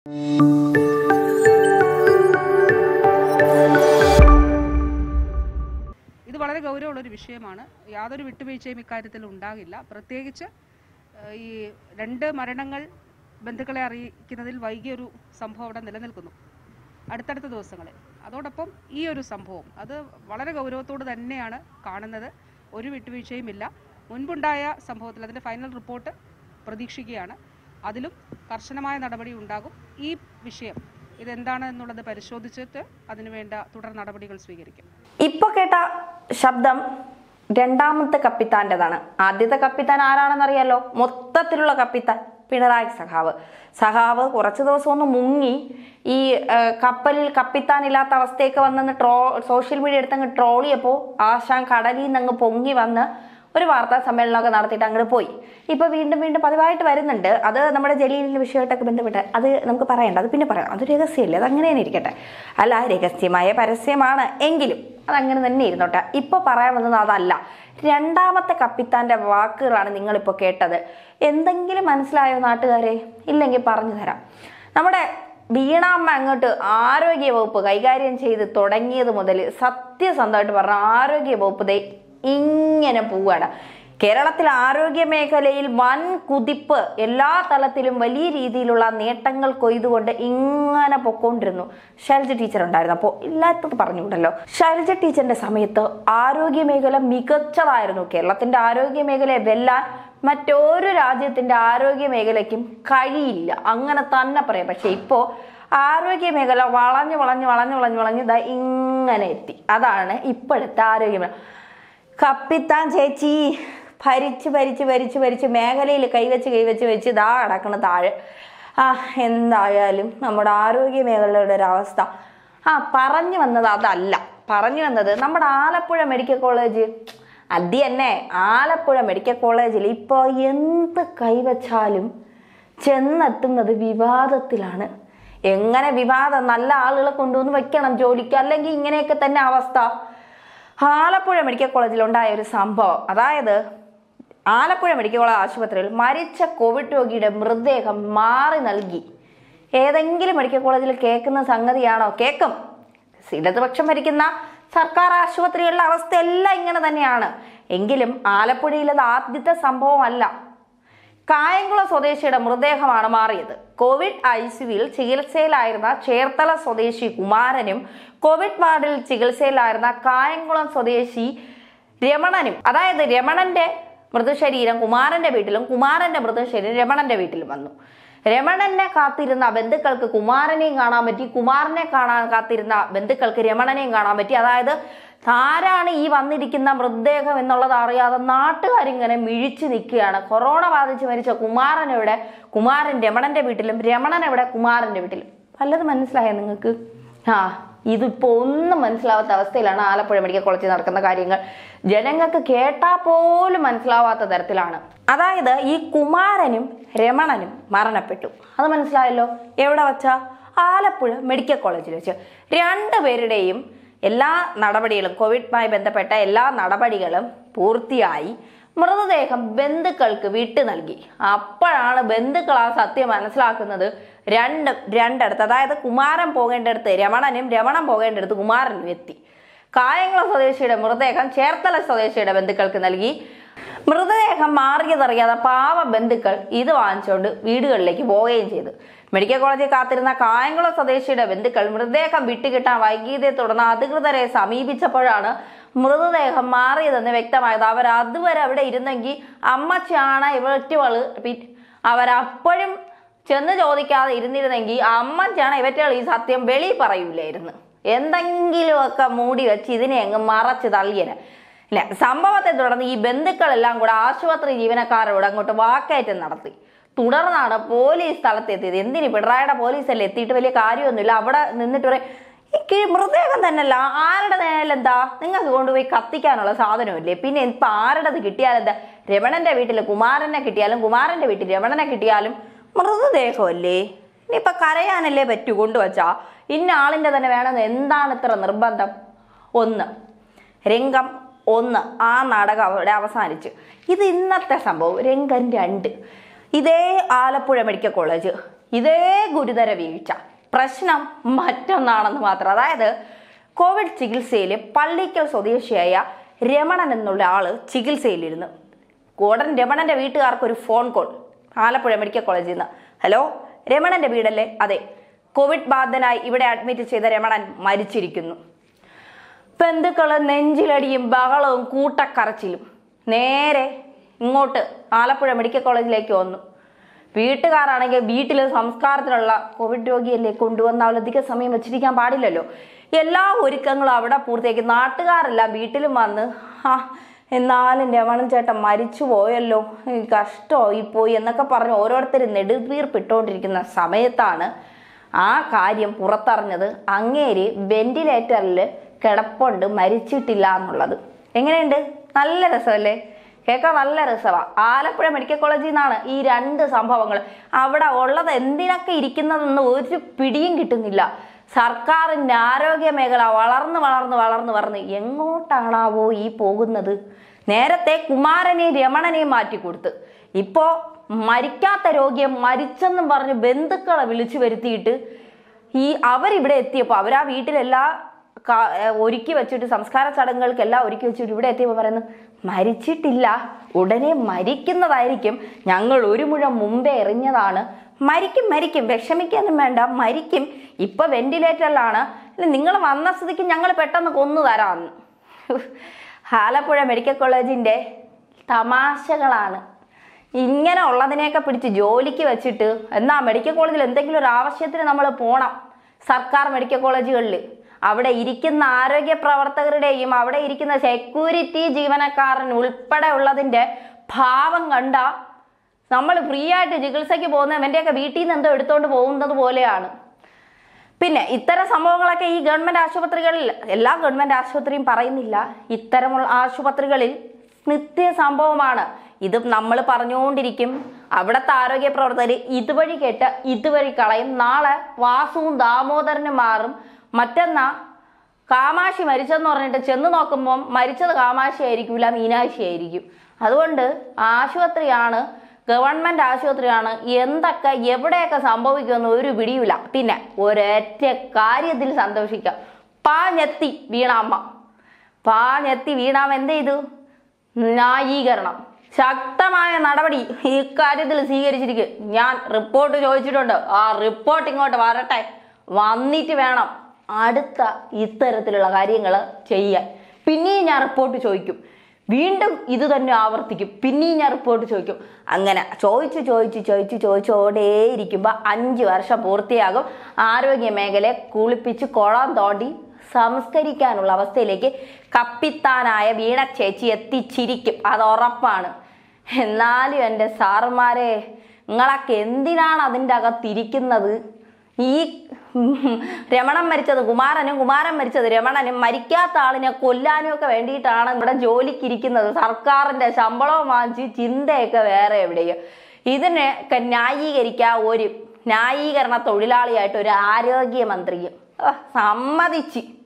ഇത് വളരെ ഗൗരവമുള്ളൊരു വിഷയമാണ് യാതൊരു വിട്ടുവീഴ്ചയും ഇക്കാര്യത്തിൽ ഉണ്ടാകില്ല പ്രത്യേകിച്ച് ഏഹ്, ഈ രണ്ട് മരണങ്ങൾ ബന്ധുക്കളെ അറിയിക്കുന്നതിൽ വൈകിയൊരു സംഭവം അവിടെ നിലനിൽക്കുന്നു അടുത്തടുത്ത ദിവസങ്ങളിൽ അതോടൊപ്പം ഈ ഒരു സംഭവം അത് വളരെ ഗൗരവത്തോട് തന്നെയാണ് കാണുന്നത് ഒരു വിട്ടുവീഴ്ചയുമില്ല മുൻപുണ്ടായ സംഭവത്തിൽ അതിൻ്റെ ഫൈനൽ റിപ്പോർട്ട് പ്രതീക്ഷിക്കുകയാണ് അതിലും കർശനമായ നടപടി ഉണ്ടാകും ഈ വിഷയം ഇതെന്താണ് എന്നുള്ളത് പരിശോധിച്ചിട്ട് അതിനുവേണ്ട തുടർ നടപടികൾ സ്വീകരിക്കും ഇപ്പൊ കേട്ട ശബ്ദം രണ്ടാമത്തെ കപ്പിത്താൻ്റെതാണ് ആദ്യത്തെ കപ്പിത്താൻ ആരാണെന്നറിയാലോ മൊത്തത്തിലുള്ള കപ്പിത്താൻ പിണറായി സഖാവ് സഖാവ് കുറച്ച് ദിവസം ഒന്ന് മുങ്ങി ഈ ആ, കപ്പലിൽ കപ്പിത്താൻ ഇല്ലാത്ത അവസ്ഥയൊക്കെ വന്നെന്ന് ട്രോ സോഷ്യൽ മീഡിയ എടുത്തങ്ങ് ട്രോളിയപ്പോൾ ആശാൻ കടലിൽ നിന്ന് അങ്ങ് പൊങ്ങി വന്ന് ഒരു വാർത്താ സമ്മേളനമൊക്കെ നടത്തിയിട്ട് അങ്ങോട്ട് പോയി ഇപ്പൊ വീണ്ടും വീണ്ടും പതിവായിട്ട് വരുന്നുണ്ട് അത് നമ്മുടെ ജലീലിന്റെ വിഷയമായിട്ടൊക്കെ ബന്ധപ്പെട്ട് അത് നമുക്ക് പറയണ്ട അത് പിന്നെ പറയാം അത് രഹസ്യമല്ലേ അത് അങ്ങനെ തന്നെ ഇരിക്കട്ടെ അല്ല രഹസ്യമായ പരസ്യമാണ് എങ്കിലും അതങ്ങനെ തന്നെ ഇരുന്നോട്ടെ ഇപ്പൊ പറയാൻ വന്നത് അതല്ല രണ്ടാമത്തെ കപ്പിത്താന്റെ വാക്കുകളാണ് നിങ്ങളിപ്പോൾ കേട്ടത് എന്തെങ്കിലും മനസ്സിലായോ നാട്ടുകാരെ ഇല്ലെങ്കിൽ പറഞ്ഞു തരാം നമ്മുടെ വീണാമ്മ അങ്ങോട്ട് ആരോഗ്യ വകുപ്പ് കൈകാര്യം ചെയ്ത് തുടങ്ങിയത് മുതൽ സത്യസന്ധമായിട്ട് പറഞ്ഞ ആരോഗ്യ വകുപ്പ് ദേ ഇങ്ങനെ പോവുകയാണ് കേരളത്തിൽ ആരോഗ്യ മേഖലയിൽ വൻ കുതിപ്പ് എല്ലാ തലത്തിലും വലിയ രീതിയിലുള്ള നേട്ടങ്ങൾ കൊയ്തുകൊണ്ട് ഇങ്ങനെ പൊക്കോണ്ടിരുന്നു ശൈലജ ടീച്ചർ ഉണ്ടായിരുന്നു അപ്പോൾ ഇല്ലാത്തത് പറഞ്ഞുകൂടല്ലോ ശൈലജ ടീച്ചറിന്റെ സമയത്ത് ആരോഗ്യ മേഖല മികച്ചതായിരുന്നു കേരളത്തിന്റെ ആരോഗ്യ മേഖലയെ വെല്ലാൻ മറ്റൊരു രാജ്യത്തിന്റെ ആരോഗ്യ മേഖലയ്ക്കും കഴിയില്ല അങ്ങനെ തന്നെ പറയാം പക്ഷെ ഇപ്പോ ആരോഗ്യ മേഖല വളഞ്ഞു വളഞ്ഞു വളഞ്ഞു വളഞ്ഞു വളഞ്ഞു ഇതാ ഇങ്ങനെ എത്തി അതാണ് ഇപ്പോഴത്തെ ആരോഗ്യ മേഖല കപ്പിത്താൻ ചേച്ചി ഭരിച്ച് ഭരിച്ച് ഭരിച്ച് ഭരിച്ച് മേഖലയിൽ കൈവച്ച് കൈവച്ച് വെച്ച് ഇതാ കിടക്കണ താഴെ ആ എന്തായാലും നമ്മുടെ ആരോഗ്യ മേഖലയുടെ ഒരു അവസ്ഥ ആ പറഞ്ഞു വന്നത് അതല്ല പറഞ്ഞു വന്നത് നമ്മുടെ ആലപ്പുഴ മെഡിക്കൽ കോളേജ് അത് തന്നെ ആലപ്പുഴ മെഡിക്കൽ കോളേജിൽ ഇപ്പോൾ എന്ത് കൈവച്ചാലും ചെന്നെത്തുന്നത് വിവാദത്തിലാണ് എങ്ങനെ വിവാദം നല്ല ആളുകളെ കൊണ്ടുവന്ന് വെക്കണം ജോലിക്ക് അല്ലെങ്കിൽ ഇങ്ങനെയൊക്കെ തന്നെ അവസ്ഥ ആലപ്പുഴ മെഡിക്കൽ കോളേജിൽ ഉണ്ടായ ഒരു സംഭവം അതായത് ആലപ്പുഴ മെഡിക്കൽ കോളേജ് ആശുപത്രിയിൽ മരിച്ച കോവിഡ് രോഗിയുടെ മൃതദേഹം മാറി നൽകി ഏതെങ്കിലും മെഡിക്കൽ കോളേജിൽ കേൾക്കുന്ന സംഗതിയാണോ കേൾക്കും ഇടതുപക്ഷം ഭരിക്കുന്ന സർക്കാർ ആശുപത്രികളിലെ അവസ്ഥ എല്ലാം ഇങ്ങനെ തന്നെയാണ് എങ്കിലും ആലപ്പുഴയിലത് ആദ്യത്തെ സംഭവമല്ല കായംകുളം സ്വദേശിയുടെ മൃതദേഹമാണ് മാറിയത് കോവിഡ് ഐ സിയുവിൽ ചികിത്സയിലായിരുന്ന ചേർത്തല സ്വദേശി കുമാരനും കോവിഡ് വാർഡിൽ ചികിത്സയിലായിരുന്ന കായംകുളം സ്വദേശി രമണനും അതായത് രമണന്റെ മൃതശരീരം കുമാരന്റെ വീട്ടിലും കുമാരന്റെ മൃതശരീരം രമണന്റെ വീട്ടിലും വന്നു രമണനെ കാത്തിരുന്ന ബന്ധുക്കൾക്ക് കുമാരനെയും കാണാൻ പറ്റി കുമാരനെ കാണാൻ കാത്തിരുന്ന ബന്ധുക്കൾക്ക് രമണനെയും കാണാൻ പറ്റി അതായത് ആരാണ് ഈ വന്നിരിക്കുന്ന മൃതദേഹം എന്നുള്ളത് അറിയാതെ നാട്ടുകാരിങ്ങനെ മിഴിച്ചു നിൽക്കുകയാണ് കൊറോണ ബാധിച്ച് മരിച്ച കുമാരൻ എവിടെ കുമാരൻ രമണന്റെ വീട്ടിലും രമണൻ എവിടെ കുമാരന്റെ വീട്ടിലും വല്ലതും മനസ്സിലായോ നിങ്ങൾക്ക് ആ ഇതിപ്പോ ഒന്നും മനസ്സിലാവാത്ത അവസ്ഥയിലാണ് ആലപ്പുഴ മെഡിക്കൽ കോളേജിൽ നടക്കുന്ന കാര്യങ്ങൾ ജനങ്ങൾക്ക് കേട്ടാ പോലും മനസ്സിലാവാത്ത തരത്തിലാണ് അതായത് ഈ കുമാരനും രമണനും മരണപ്പെട്ടു അത് മനസ്സിലായല്ലോ എവിടെ വച്ചാ ആലപ്പുഴ മെഡിക്കൽ കോളേജിൽ വെച്ച് രണ്ടുപേരുടെയും എല്ലാ നടപടികളും കോവിഡുമായി ബന്ധപ്പെട്ട എല്ലാ നടപടികളും പൂർത്തിയായി മൃതദേഹം ബന്ധുക്കൾക്ക് വിട്ടു നൽകി അപ്പോഴാണ് ബന്ധുക്കൾ ആ സത്യം മനസ്സിലാക്കുന്നത് രണ്ട് രണ്ടിടത്ത് അതായത് കുമാരൻ പോകേണ്ടടുത്ത് രമണനും രമണൻ പോകേണ്ടടുത്ത് കുമാരനും എത്തി കായംകുളം സ്വദേശിയുടെ മൃതദേഹം ചേർത്തല സ്വദേശിയുടെ ബന്ധുക്കൾക്ക് നൽകി മൃതദേഹം മാറിയതറിയാതെ പാവ ബന്ധുക്കൾ ഇത് വാങ്ങിച്ചുകൊണ്ട് വീടുകളിലേക്ക് പോവുകയും ചെയ്തു മെഡിക്കൽ കോളേജിൽ കാത്തിരുന്ന കായംകുളം സ്വദേശിയുടെ ബന്ധുക്കൾ മൃതദേഹം വിട്ടുകിട്ടാൻ വൈകിയതേ തുടർന്ന് അധികൃതരെ സമീപിച്ചപ്പോഴാണ് മൃതദേഹം മാറിയതെന്ന് വ്യക്തമായത് അവർ അതുവരെ അവിടെ ഇരുന്നെങ്കിൽ അമ്മച്ചാണ് ഇവറ്റവള് പി- അവരപ്പോഴും ചെന്ന് ചോദിക്കാതെ ഇരുന്നിരുന്നെങ്കിൽ അമ്മച്ചാണ് ഇവറ്റകൾ ഈ സത്യം വെളി പറയൂലായിരുന്നു എന്തെങ്കിലുമൊക്കെ മൂടി വെച്ച് ഇതിനെ അങ്ങ് മറച്ച് തള്ളിയന് ഇല്ല സംഭവത്തെ തുടർന്ന് ഈ ബന്ധുക്കളെല്ലാം കൂടെ ആശുപത്രി ജീവനക്കാരോട് അങ്ങോട്ട് വാക്കയറ്റം നടത്തി തുടർന്നാണ് പോലീസ് സ്ഥലത്തെത്തിയത് എന്തിന് പിണറായിയുടെ പോലീസല്ലേ എത്തിയിട്ട് വലിയ കാര്യമൊന്നുമില്ല അവിടെ നിന്നിട്ട് പറയും ഈ കി- മൃതദേഹം തന്നെയല്ല ആരുടെ നേലെന്താ നിങ്ങൾക്ക് കൊണ്ടുപോയി കത്തിക്കാനുള്ള സാധനമില്ലേ പിന്നെ ഇപ്പൊ ആരുടേത് കിട്ടിയാലെന്താ രമണന്റെ വീട്ടിൽ കുമാരനെ കിട്ടിയാലും കുമാരന്റെ വീട്ടിൽ രമണനെ കിട്ടിയാലും മൃതദേഹമല്ലേ ഇനിയിപ്പൊ കരയാനല്ലേ പറ്റൂ കൊണ്ടുവച്ചാ ഇന്ന ആളിന്റെ തന്നെ വേണമെന്ന് എന്താണ് ഇത്ര നിർബന്ധം ഒന്ന് രംഗം ഒന്ന് ആ നാടകം അവിടെ അവസാനിച്ചു ഇത് ഇന്നത്തെ സംഭവം രംഗം രണ്ട് ഇതേ ആലപ്പുഴ മെഡിക്കൽ കോളേജ് ഇതേ ഗുരുതര വീഴ്ച പ്രശ്നം മറ്റൊന്നാണെന്ന് മാത്രം അതായത് കോവിഡ് ചികിത്സയിൽ പള്ളിക്കൽ സ്വദേശിയായ രമണൻ എന്നുള്ള ആള് ചികിത്സയിലിരുന്നു ഉടൻ രമണന്റെ വീട്ടുകാർക്ക് ഒരു ഫോൺ കോൾ ആലപ്പുഴ മെഡിക്കൽ കോളേജിൽ നിന്ന് ഹലോ രമണന്റെ വീടല്ലേ അതെ കോവിഡ് ബാധിതനായി ഇവിടെ അഡ്മിറ്റ് ചെയ്ത രമണൻ മരിച്ചിരിക്കുന്നു ബന്ധുക്കള് നെഞ്ചിലടിയും ബഹളവും കൂട്ടക്കരച്ചിലും നേരെ ഇങ്ങോട്ട് ആലപ്പുഴ മെഡിക്കൽ കോളേജിലേക്ക് വന്നു വീട്ടുകാരാണെങ്കിൽ വീട്ടിൽ സംസ്കാരത്തിനുള്ള കോവിഡ് രോഗിയല്ലേ കൊണ്ടുവന്നാൽ അധിക സമയം വെച്ചിരിക്കാൻ പാടില്ലല്ലോ എല്ലാ ഒരുക്കങ്ങളും അവിടെ പൂർത്തിയാക്കി നാട്ടുകാരെല്ലാം വീട്ടിലും വന്ന് ആ എന്നാലും രമണൻ ചേട്ടൻ മരിച്ചു പോയല്ലോ ഈ കഷ്ടമായി പോയി എന്നൊക്കെ പറഞ്ഞ് ഓരോരുത്തർ നെടുവീർപ്പിട്ടുകൊണ്ടിരിക്കുന്ന സമയത്താണ് ആ കാര്യം പുറത്തറിഞ്ഞത് അങ്ങേര് വെന്റിലേറ്ററിൽ കിടപ്പുണ്ട് മരിച്ചിട്ടില്ല എന്നുള്ളത് എങ്ങനെയുണ്ട് നല്ല രസമല്ലേ കേൾക്കാൻ നല്ല രസമാണ് ആലപ്പുഴ മെഡിക്കൽ കോളേജിൽ നിന്നാണ് ഈ രണ്ട് സംഭവങ്ങൾ അവിടെ ഉള്ളത് എന്തിനൊക്കെ ഇരിക്കുന്നതെന്ന് ഒരു പിടിയും കിട്ടുന്നില്ല സർക്കാരിൻ്റെ ആരോഗ്യ മേഖല വളർന്ന് വളർന്ന് വളർന്ന് വളർന്ന് എങ്ങോട്ടാണാവോ ഈ പോകുന്നത് നേരത്തെ കുമാരനെയും രമണനെയും മാറ്റിക്കൊടുത്ത് ഇപ്പോ മരിക്കാത്ത രോഗിയെ മരിച്ചെന്നും പറഞ്ഞ് ബന്ധുക്കളെ വിളിച്ചു വരുത്തിയിട്ട് ഈ അവരിവിടെ എത്തിയപ്പോൾ അവരാ വീട്ടിലെല്ലാ കാ- ഏ, ഒരുക്കി വെച്ചിട്ട് സംസ്കാര ചടങ്ങുകൾക്കെല്ലാം ഒരുക്കി വെച്ചിട്ട് ഇവിടെ എത്തിയപ്പോൾ പറയുന്നു മരിച്ചിട്ടില്ല ഉടനെ മരിക്കുന്നതായിരിക്കും ഞങ്ങൾ ഒരു മുഴം മുമ്പേ എറിഞ്ഞതാണ് മരിക്കും മരിക്കും വിഷമിക്കാനും വേണ്ട മരിക്കും ഇപ്പൊ വെന്റിലേറ്ററിലാണ് നിങ്ങൾ വന്ന സ്ഥിതിക്ക് ഞങ്ങൾ പെട്ടെന്ന് കൊന്നു തരാമെന്ന് ആലപ്പുഴ മെഡിക്കൽ കോളേജിന്റെ തമാശകളാണ് ഇങ്ങനെ ഉള്ളതിനെയൊക്കെ പിടിച്ച് ജോലിക്ക് വെച്ചിട്ട് എന്നാ മെഡിക്കൽ കോളേജിൽ എന്തെങ്കിലും ഒരു ആവശ്യത്തിന് നമ്മൾ പോണം സർക്കാർ മെഡിക്കൽ കോളേജുകളിൽ അവിടെ ഇരിക്കുന്ന ആരോഗ്യ പ്രവർത്തകരുടെയും അവിടെ ഇരിക്കുന്ന സെക്യൂരിറ്റി ജീവനക്കാരൻ ഉൾപ്പെടെ ഉള്ളതിന്റെ ഭാവം കണ്ട നമ്മൾ ഫ്രീ ആയിട്ട് ചികിത്സയ്ക്ക് പോകുന്ന എൻ്റെയൊക്കെ വീട്ടിൽ നിന്ന് എന്തോ എടുത്തോണ്ട് പോകുന്നത് പോലെയാണ് പിന്നെ ഇത്തരം സംഭവങ്ങളൊക്കെ ഈ ഗവൺമെന്റ് ആശുപത്രികളിൽ എല്ലാ ഗവൺമെന്റ് ആശുപത്രിയും പറയുന്നില്ല ഇത്തരമുള്ള ആശുപത്രികളിൽ നിത്യ സംഭവമാണ് ഇത് നമ്മൾ പറഞ്ഞുകൊണ്ടിരിക്കും അവിടുത്തെ ആരോഗ്യ പ്രവർത്തകർ ഇതുവഴി കേട്ട് ഇതുവഴി കളയും നാളെ വാസുവും ദാമോദരനും മാറും മറ്റന്നാ കാമാക്ഷി മരിച്ചെന്ന് പറഞ്ഞിട്ട് ചെന്ന് നോക്കുമ്പം മരിച്ചത് കാമാക്ഷി ആയിരിക്കില്ല മീനാക്ഷി ആയിരിക്കും അതുകൊണ്ട് ആശുപത്രിയാണ് ഗവൺമെന്റ് ആശുപത്രിയാണ് എന്തൊക്കെ എവിടെയൊക്കെ സംഭവിക്കുമെന്ന് ഒരു പിടിയുമില്ല പിന്നെ ഒരൊറ്റ കാര്യത്തിൽ സന്തോഷിക്കാം പാഞ്ഞെത്തി വീണാമ്മ പാഞ്ഞെത്തി വീണാമ്മ എന്ത് ചെയ്തു ന്യായീകരണം ശക്തമായ നടപടി ഇക്കാര്യത്തിൽ സ്വീകരിച്ചിരിക്കും ഞാൻ റിപ്പോർട്ട് ചോദിച്ചിട്ടുണ്ട് ആ റിപ്പോർട്ട് ഇങ്ങോട്ട് വരട്ടെ വന്നിട്ട് വേണം അടുത്ത ഇത്തരത്തിലുള്ള കാര്യങ്ങൾ ചെയ്യാൻ പിന്നെയും ഞാൻ റിപ്പോർട്ട് ചോദിക്കും വീണ്ടും ഇത് തന്നെ ആവർത്തിക്കും പിന്നെയും ഞാൻ റിപ്പോർട്ട് ചോദിക്കും അങ്ങനെ ചോദിച്ച് ചോദിച്ച് ചോദിച്ച് ചോദിച്ചോണ്ടേയിരിക്കുമ്പോൾ അഞ്ച് വർഷം പൂർത്തിയാകും ആരോഗ്യ മേഖലയെ കുളിപ്പിച്ച് കുളം തോണ്ടി സംസ്കരിക്കാനുള്ള അവസ്ഥയിലേക്ക് കപ്പിത്താനായ വീണ ചേച്ചി എത്തിച്ചിരിക്കും അത് ഉറപ്പാണ് എന്നാലും എൻ്റെ സാറുമാരെ നിങ്ങളൊക്കെ എന്തിനാണ് അതിൻ്റെ അകത്തിരിക്കുന്നത് ഈ രമണൻ മരിച്ചത് കുമാരനും കുമാരൻ മരിച്ചത് രമണനും മരിക്കാത്ത ആളിനെ കൊല്ലാനും ഒക്കെ വേണ്ടിയിട്ടാണ് ഇവിടെ ജോലിക്കിരിക്കുന്നത് സർക്കാരിന്റെ ശമ്പളവും വാങ്ങിച്ച് ചിന്തയൊക്കെ വേറെ എവിടെയോ ഇതിനൊക്കെ ന്യായീകരിക്കാൻ ഒരു ന്യായീകരണ തൊഴിലാളിയായിട്ട് ഒരു ആരോഗ്യമന്ത്രിയും ആ, സമ്മതിച്ച്